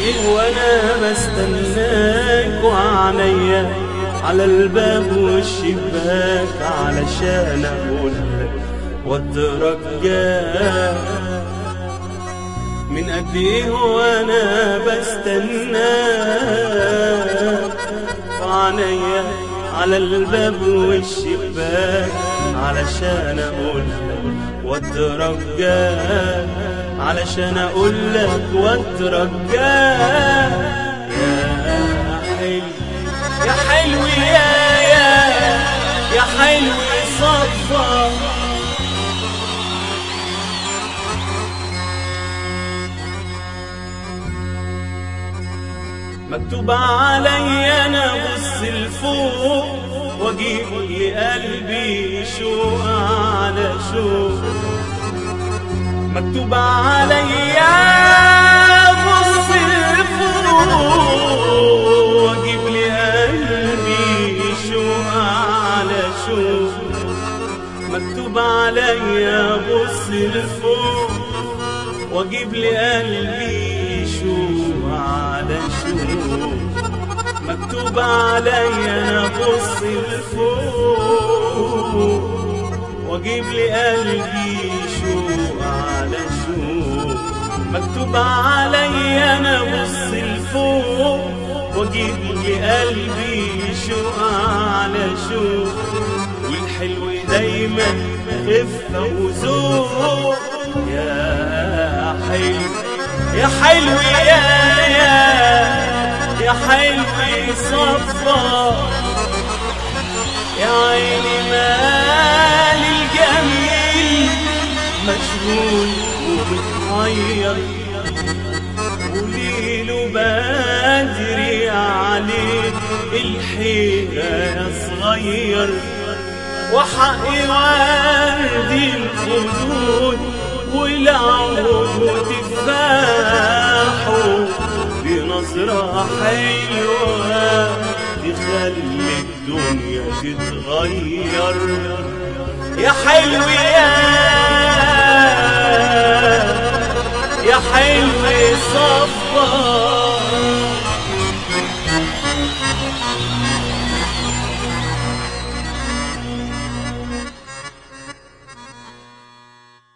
ايه وانا بستناك وعينيا على الباب والشباك علشان اقول لك واترجاك من قد ايه وانا بستناك وعينيا على الباب والشباك علشان اقول لك واترجاك علشان اقول لك واترجاك يا حلو يا حلو يا يا يا حلو صفا مكتوب علي انا بص لفوق واجيب لقلبي شوق على شوق مكتوب علي بص لفوق واجيب لقلبي شوق على شوق مكتوب علي بص لفوق واجيب لقلبي شوق على شوق مكتوب علي انا بص لفوق واجيب لقلبي شوق على شوق مكتوب علي انا بص لفوق واجيب لقلبي شوق على شوق والحلو دايما خفة وذوق يا حلو يا حلو يا يا يا حلو صفا يا عيني مال الجميل مشغول ومتغير وليله بدري عليه الحيرة يا صغير وحقي وردي الخدود والعود وتفاحه بنظرة حلوة تخلي الدنيا تتغير يا حلو يا يا حلو صفا